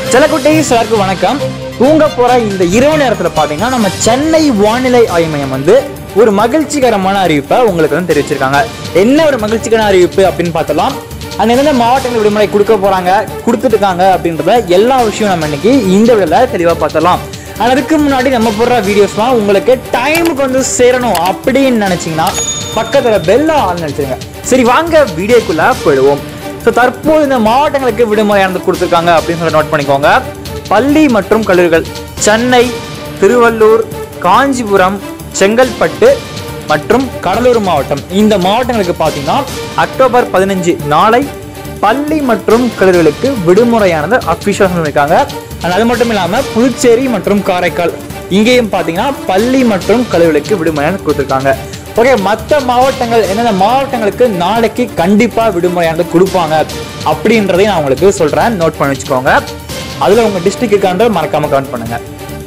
செல்லக்குட்டீஸ் எல்லாருக்கும் வணக்கம் தூங்க போற இந்த இரவு நேரத்துல பாத்தீங்கன்னா நம்ம சென்னை வானிலை ஆய்வு மையம் வந்து ஒரு மகிழ்ச்சிகரமான அறிவிப்பை உங்களுக்கு வந்து தெரிவிச்சிருக்காங்க என்ன ஒரு மகிழ்ச்சிகரமான அறிவிப்பு அப்படின்னு பார்த்தலாம் அண்ட் எந்தெந்த மாவட்டங்கள் விடுமுறை கொடுக்க போறாங்க கொடுத்துட்டு இருக்காங்க அப்படின்றத எல்லா விஷயம் நம்ம இன்னைக்கு இந்த விடல தெளிவா பார்த்தலாம் ஆனா அதுக்கு முன்னாடி நம்ம போடுற வீடியோஸ்லாம் உங்களுக்கு டைமுக்கு வந்து சேரணும் அப்படின்னு நினைச்சீங்கன்னா பக்கத்துல பெல்ல ஆள் நினைச்சிருங்க சரி வாங்க வீடியோக்குள்ள போயிடுவோம் ஸோ தற்போது இந்த மாவட்டங்களுக்கு விடுமுறை வந்து கொடுத்துருக்காங்க அப்படின்னு சொல்லி நோட் பண்ணிக்கோங்க பள்ளி மற்றும் கல்லூரிகள் சென்னை திருவள்ளூர் காஞ்சிபுரம் செங்கல்பட்டு மற்றும் கடலூர் மாவட்டம் இந்த மாவட்டங்களுக்கு பார்த்தீங்கன்னா அக்டோபர் பதினஞ்சு நாளை பள்ளி மற்றும் கல்லூரிகளுக்கு விடுமுறையானது அஃபிஷியலாக சொல்லியிருக்காங்க and அது மட்டும் இல்லாமல் புதுச்சேரி மற்றும் காரைக்கால் இங்கேயும் பார்த்தீங்கன்னா பள்ளி மற்றும் கல்லூரிகளுக்கு விடுமுறையானது கொடுத்துருக்காங்க ஓகே மற்ற மாவட்டங்கள் எந்தெந்த மாவட்டங்களுக்கு நாளைக்கு கண்டிப்பாக விடுமுறையானது கொடுப்பாங்க அப்படின்றதையும் நான் உங்களுக்கு சொல்கிறேன் நோட் பண்ணி வச்சுக்கோங்க அதில் உங்கள் டிஸ்ட்ரிக்ட் இருக்கான்றது மறக்காமல் கவுண்ட் பண்ணுங்கள்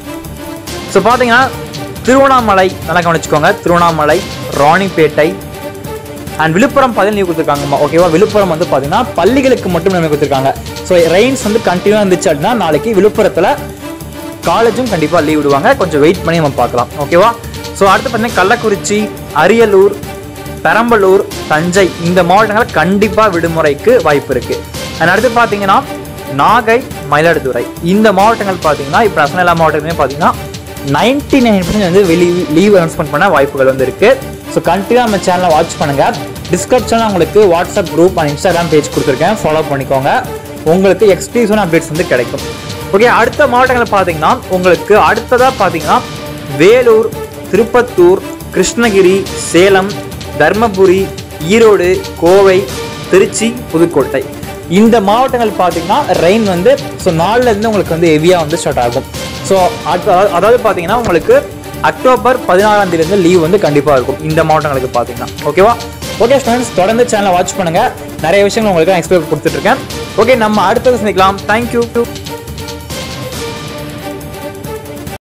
ஸோ பார்த்தீங்கன்னா திருவண்ணாமலை நல்லா கவனிச்சுக்கோங்க திருவண்ணாமலை ராணிப்பேட்டை அண்ட் விழுப்புரம் பதில் லீவ் கொடுத்துருக்காங்கம்மா ஓகேவா விழுப்புரம் வந்து பார்த்தீங்கன்னா பள்ளிகளுக்கு மட்டும் நம்ம கொடுத்துருக்காங்க ஸோ ரெயின்ஸ் வந்து கண்டினியூவாக இருந்துச்சு அப்படின்னா நாளைக்கு விழுப்புரத்தில் காலேஜும் கண்டிப்பாக லீவ் விடுவாங்க கொஞ்சம் வெயிட் பண்ணி நம்ம பார்க்கலாம் ஓகேவா ஸோ அடுத்து பார்த்தீங்கன்னா கள்ளக்குறிச்சி அரியலூர் பெரம்பலூர் தஞ்சை இந்த மாவட்டங்கள் கண்டிப்பாக விடுமுறைக்கு வாய்ப்பு இருக்கு அண்ட் அடுத்து பார்த்தீங்கன்னா நாகை மயிலாடுதுறை இந்த மாவட்டங்கள் பார்த்தீங்கன்னா இப்போ நான் சொன்ன எல்லா மாவட்டங்களுமே பார்த்தீங்கன்னா நைன்டி நைன் வந்து வெளி லீவ் அனௌன்ஸ்மெண்ட் பண்ண வாய்ப்புகள் வந்து இருக்கு ஸோ கண்டினியூ நம்ம சேனலை வாட்ச் பண்ணுங்க டிஸ்கிரிப்ஷனில் உங்களுக்கு WhatsApp group and Instagram page கொடுத்துருக்கேன் ஃபாலோ பண்ணிக்கோங்க உங்களுக்கு எக்ஸ்க்ளூசிவான அப்டேட்ஸ் வந்து கிடைக்கும் ஓகே அடுத்த மாவட்டங்கள் பார்த்தீங்கன்னா உங்களுக்கு அடுத்ததாக பார்த்தீங்கன்னா வேலூர் திருப்பத்தூர் கிருஷ்ணகிரி சேலம் தர்மபுரி ஈரோடு கோவை திருச்சி புதுக்கோட்டை இந்த மாவட்டங்கள் பார்த்தீங்கன்னா ரெயின் வந்து ஸோ நாலுலேருந்து உங்களுக்கு வந்து ஹெவியாக வந்து ஸ்டார்ட் ஆகும் ஸோ அதாவது பார்த்தீங்கன்னா உங்களுக்கு அக்டோபர் பதினாறாம் தேதியிலேருந்து லீவ் வந்து கண்டிப்பாக இருக்கும் இந்த மாவட்டங்களுக்கு பார்த்தீங்கன்னா ஓகேவா ஓகே ஸ்டூடெண்ட்ஸ் தொடர்ந்து சேனலை வாட்ச் பண்ணுங்க நிறைய விஷயங்கள் உங்களுக்கு நான் எக்ஸ்பிளைன் கொடுத்துட்டு இருக்கேன் ஓகே நம்ம அடுத்தது சந்திக்கலாம் தேங்க்யூ